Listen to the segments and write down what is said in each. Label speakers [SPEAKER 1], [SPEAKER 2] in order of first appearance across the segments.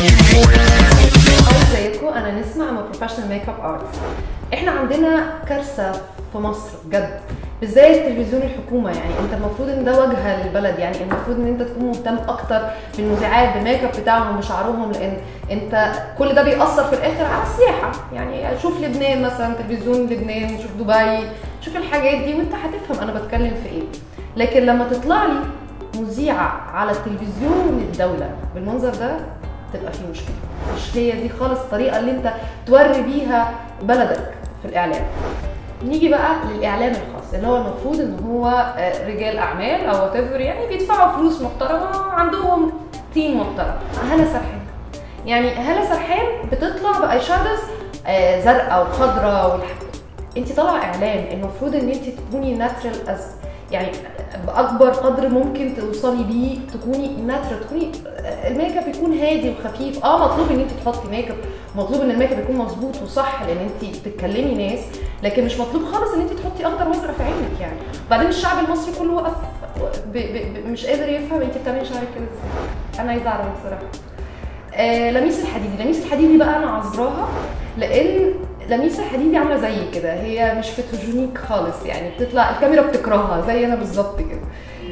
[SPEAKER 1] ازيكم انا نسمع ام بروفيشنال ميك اب ارتست احنا عندنا كارثه في مصر بجد بالذات تلفزيون الحكومه يعني انت المفروض ان ده وجهه للبلد يعني المفروض ان انت تكون مهتم اكتر بالمذيعات بالميك اب بتاعهم وشعرهم لان انت كل ده بيأثر في الاخر على السياحه يعني شوف لبنان مثلا تلفزيون لبنان شوف دبي شوف الحاجات دي وانت هتفهم انا بتكلم في ايه لكن لما تطلع لي مذيعه على التلفزيون الدوله بالمنظر ده تبقى في مشكله مش هي دي خالص الطريقه اللي انت توري بيها بلدك في الاعلام نيجي بقى للاعلام الخاص اللي هو المفروض ان هو آه، رجال اعمال او وات يعني بيدفعوا فلوس محترمه عندهم تيم محترم هلا سرحان يعني هلا سرحان بتطلع باي شادوز آه، زرقاء وخضراء والح... انت طالعه اعلام المفروض ان انت تكوني ناترال از يعني باكبر قدر ممكن توصلي بيه تكوني ناترال تكوني الميك اب يكون هادي وخفيف اه مطلوب ان انت تحطي ميك اب مطلوب ان الميك اب يكون مظبوط وصح لان انت بتتكلمي ناس لكن مش مطلوب خالص ان انت تحطي اخضر وازرق في عينك يعني بعدين الشعب المصري كله وقف ب ب ب مش قادر يفهم انت بتعملي شعرك كده ازاي انا عايزه اعرف بصراحه آه لميس الحديدي لميس الحديدي بقى انا عذراها لان لميس الحديدي عامله زي كده هي مش فوتوجينيك خالص يعني بتطلع الكاميرا بتكرهها زي انا بالظبط كده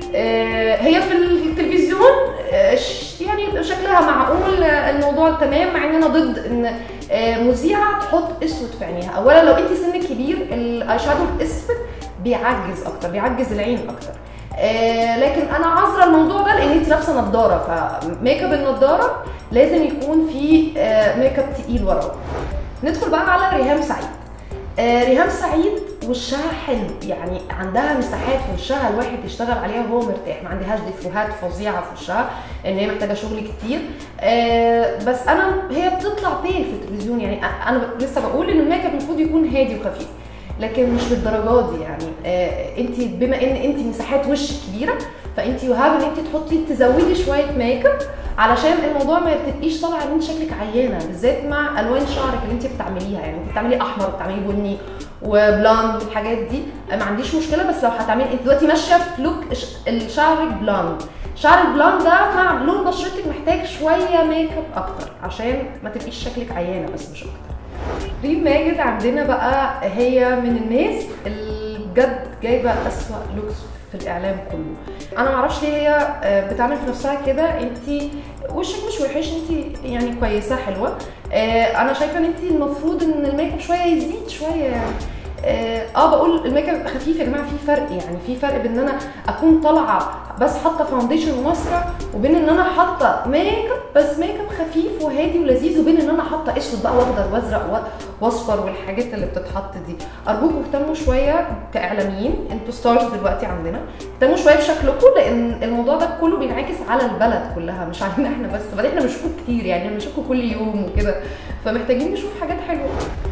[SPEAKER 1] آه هي في التلفزيون آه ش- يعني شكلها معقول آه، الموضوع تمام مع ان انا ضد ان آه، مذيعه تحط اسود في عينيها اولا لو انت سنك كبير الاي شادو الاسود بيعجز اكتر بيعجز العين اكتر آه لكن انا عذره الموضوع ده لان انت لابسه نظاره فميك اب النظاره لازم يكون في آه ميك اب تقيل وراه ندخل بقى على ريهام سعيد آه ريهام سعيد وشها حلو يعني عندها مساحات في وشها الواحد يشتغل عليها وهو مرتاح ما عندهاش ديفوهات فظيعه في وشها ان هي محتاجه شغل كتير آه بس انا هي بتطلع بيل في التلفزيون يعني انا ب- لسه بقول ان الميك اب المفروض يكون هادي وخفيف لكن مش للدرجات دي يعني آه انت بما ان انت مساحات وشك كبيره فانت يو هاف ان انت تحطي تزودي شويه ميك اب علشان الموضوع ما تبقيش طالعه ان انت شكلك عيانه بالذات مع الوان شعرك اللي انت بتعمليها يعني انت بتعملي احمر بتعملي بني وبلاند والحاجات دي ما عنديش مشكله بس لو هتعملي انت دلوقتي ماشيه في لوك ش- شعرك بلاند شعر البلاند ده مع لون بشرتك محتاج شويه ميك اب اكتر عشان ما تبقيش شكلك عيانه بس مش اكتر ريم ماجد عندنا بقى هي من الناس اللي بجد جايبه اسوأ لوكس في الاعلام كله انا معرفش ليه هي آه، بتعمل في نفسها كده انت وشك مش وحش انت يعني كويسه حلوه آه، انا شايفه ان انت المفروض ان الميك اب شويه يزيد شويه يعني اه آه، بقول الميك اب خفيف يا جماعه في فرق يعني في فرق بين ان انا اكون طالعه بس حاطه فاونديشن وماسكارا وبين ان انا حاطه ميك اب بس ميك اب خفيف وهادي ولذيذ وبين ان انا حاطه اسود بقى واخضر وازرق و- واصفر والحاجات اللي بتتحط دي ارجوكم اهتموا شويه كاعلاميين انتوا ستارز دلوقتي عندنا اهتموا شويه بشكلكم لان الموضوع ده كله بينعكس على البلد كلها مش علينا احنا بس بعدين احنا بنشوفه كتير يعني بنشوفه كل يوم وكده فمحتاجين نشوف حاجات حلوه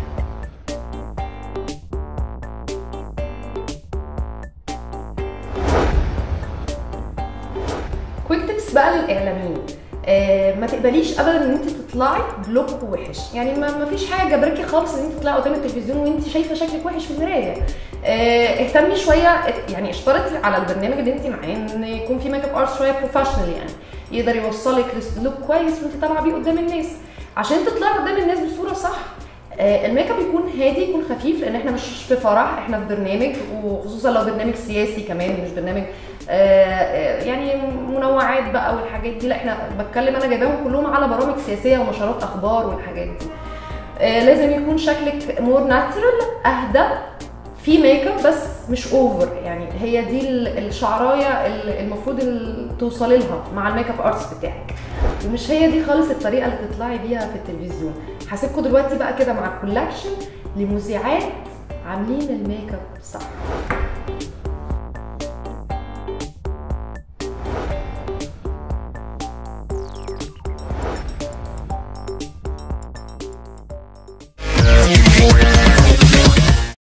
[SPEAKER 1] كويك تيبس بقى للاعلاميين آه ما تقبليش ابدا ان انت تطلعي بلوك وحش يعني ما, ما فيش حاجه جبركي خالص ان انت تطلعي قدام التلفزيون وانت شايفه شكلك وحش في المرايه آه اهتمي شويه يعني اشترطي على البرنامج اللي انت معاه ان يكون في ميك اب ارت شويه بروفيشنال يعني يقدر يوصلك لوك كويس وانت طالعه بيه قدام الناس عشان تطلعي قدام الناس بصوره صح آه، الميك اب يكون هادي يكون خفيف لان احنا مش في فرح احنا في برنامج وخصوصا لو برنامج سياسي كمان مش برنامج آه، آه، يعني منوعات بقى والحاجات دي لا احنا بتكلم انا جايباهم كلهم على برامج سياسيه ونشرات اخبار والحاجات دي آه، لازم يكون شكلك مور ناتشرال اهدى في ميك اب بس مش اوفر يعني هي دي ال- الشعرايه ال- المفروض ال- توصلي لها مع الميك اب ارتست بتاعك ومش هي دي خالص الطريقه اللي تطلعي بيها في التلفزيون هسيبكم دلوقتي بقى كده مع كولكشن لمذيعات عاملين الميك اب صح
[SPEAKER 2] Yeah.